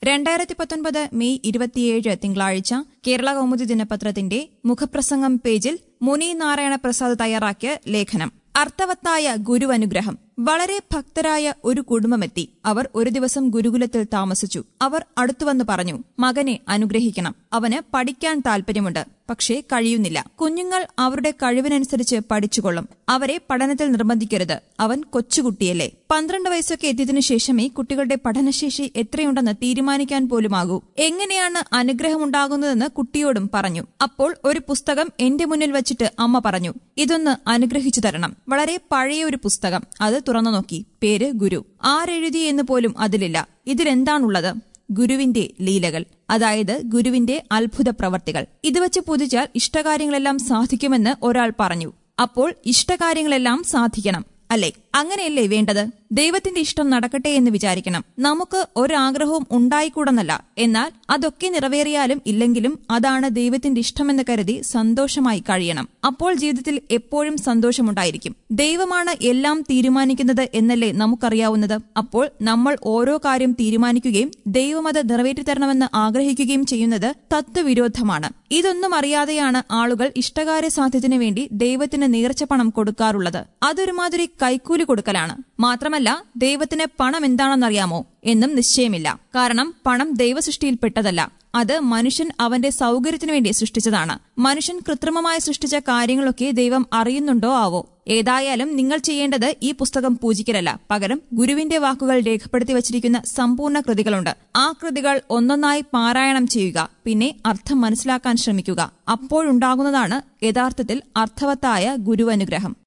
രണ്ടായിരത്തി പത്തൊൻപത് മെയ് ഇരുപത്തിയേഴ് തിങ്കളാഴ്ച കേരള കൗമുദി ദിനപത്രത്തിന്റെ മുഖപ്രസംഗം പേജിൽ മുനി നാരായണ പ്രസാദ് തയ്യാറാക്കിയ ലേഖനം അർത്ഥവത്തായ ഗുരുവനുഗ്രഹം വളരെ ഭക്തരായ ഒരു കുടുംബമെത്തി അവർ ഒരു ദിവസം ഗുരുകുലത്തിൽ താമസിച്ചു അവർ അടുത്തുവന്ന് പറഞ്ഞു മകനെ അനുഗ്രഹിക്കണം അവന് പഠിക്കാൻ താൽപര്യമുണ്ട് പക്ഷേ കഴിയുന്നില്ല കുഞ്ഞുങ്ങൾ അവരുടെ കഴിവിനനുസരിച്ച് പഠിച്ചുകൊള്ളും അവരെ പഠനത്തിൽ നിർബന്ധിക്കരുത് അവൻ കൊച്ചുകുട്ടിയല്ലേ പന്ത്രണ്ട് വയസ്സൊക്കെ എത്തിയതിനു ശേഷമേ കുട്ടികളുടെ പഠനശേഷി എത്രയുണ്ടെന്ന് തീരുമാനിക്കാൻ പോലുമാകൂ എങ്ങനെയാണ് അനുഗ്രഹമുണ്ടാകുന്നതെന്ന് കുട്ടിയോടും പറഞ്ഞു അപ്പോൾ ഒരു പുസ്തകം എന്റെ മുന്നിൽ വച്ചിട്ട് അമ്മ പറഞ്ഞു ഇതൊന്ന് അനുഗ്രഹിച്ചു തരണം വളരെ പഴയ ഒരു പുസ്തകം അത് തുറന്നു നോക്കി പേര് ഗുരു ആരെഴുതി എന്ന് പോലും അതിലില്ല ഇതിലെന്താണുള്ളത് ഗുരുവിന്റെ ലീലകൾ അതായത് ഗുരുവിന്റെ അത്ഭുത പ്രവർത്തികൾ ഇത് വെച്ച് പൂജിച്ചാൽ ഇഷ്ടകാര്യങ്ങളെല്ലാം സാധിക്കുമെന്ന് ഒരാൾ പറഞ്ഞു അപ്പോൾ ഇഷ്ടകാര്യങ്ങളെല്ലാം സാധിക്കണം അല്ലേ അങ്ങനെയല്ലേ വേണ്ടത് ദൈവത്തിന്റെ ഇഷ്ടം നടക്കട്ടെ എന്ന് വിചാരിക്കണം നമുക്ക് ഒരാഗ്രഹവും ഉണ്ടായിക്കൂടെന്നല്ല എന്നാൽ അതൊക്കെ നിറവേറിയാലും ഇല്ലെങ്കിലും അതാണ് ദൈവത്തിന്റെ ഇഷ്ടമെന്ന് കരുതി സന്തോഷമായി കഴിയണം അപ്പോൾ ജീവിതത്തിൽ എപ്പോഴും സന്തോഷമുണ്ടായിരിക്കും ദൈവമാണ് എല്ലാം തീരുമാനിക്കുന്നത് എന്നല്ലേ നമുക്കറിയാവുന്നത് അപ്പോൾ നമ്മൾ ഓരോ കാര്യം തീരുമാനിക്കുകയും ദൈവം അത് നിറവേറ്റി തരണമെന്ന് ആഗ്രഹിക്കുകയും ചെയ്യുന്നത് തത്വവിരോധമാണ് ഇതൊന്നും അറിയാതെയാണ് ആളുകൾ ഇഷ്ടകാര്യ സാധ്യത്തിന് വേണ്ടി ദൈവത്തിന് നേർച്ച പണം കൊടുക്കാറുള്ളത് അതൊരുമാതിരി കൈക്കൂലി കൊടുക്കലാണ് മാത്രമല്ല ദൈവത്തിന് പണം എന്താണെന്നറിയാമോ എന്നും നിശ്ചയമില്ല കാരണം പണം ദൈവസൃഷ്ടിയിൽപ്പെട്ടതല്ല അത് മനുഷ്യൻ അവന്റെ സൗകര്യത്തിനു വേണ്ടി സൃഷ്ടിച്ചതാണ് മനുഷ്യൻ കൃത്രിമമായി സൃഷ്ടിച്ച കാര്യങ്ങളൊക്കെ ദൈവം അറിയുന്നുണ്ടോ ആവോ ഏതായാലും നിങ്ങൾ ചെയ്യേണ്ടത് ഈ പുസ്തകം പൂജിക്കലല്ല പകരം ഗുരുവിന്റെ വാക്കുകൾ രേഖപ്പെടുത്തി വച്ചിരിക്കുന്ന സമ്പൂർണ്ണ കൃതികളുണ്ട് ആ കൃതികൾ ഒന്നൊന്നായി പാരായണം ചെയ്യുക പിന്നെ അർത്ഥം മനസ്സിലാക്കാൻ ശ്രമിക്കുക അപ്പോഴുണ്ടാകുന്നതാണ് യഥാർത്ഥത്തിൽ അർത്ഥവത്തായ ഗുരുവനുഗ്രഹം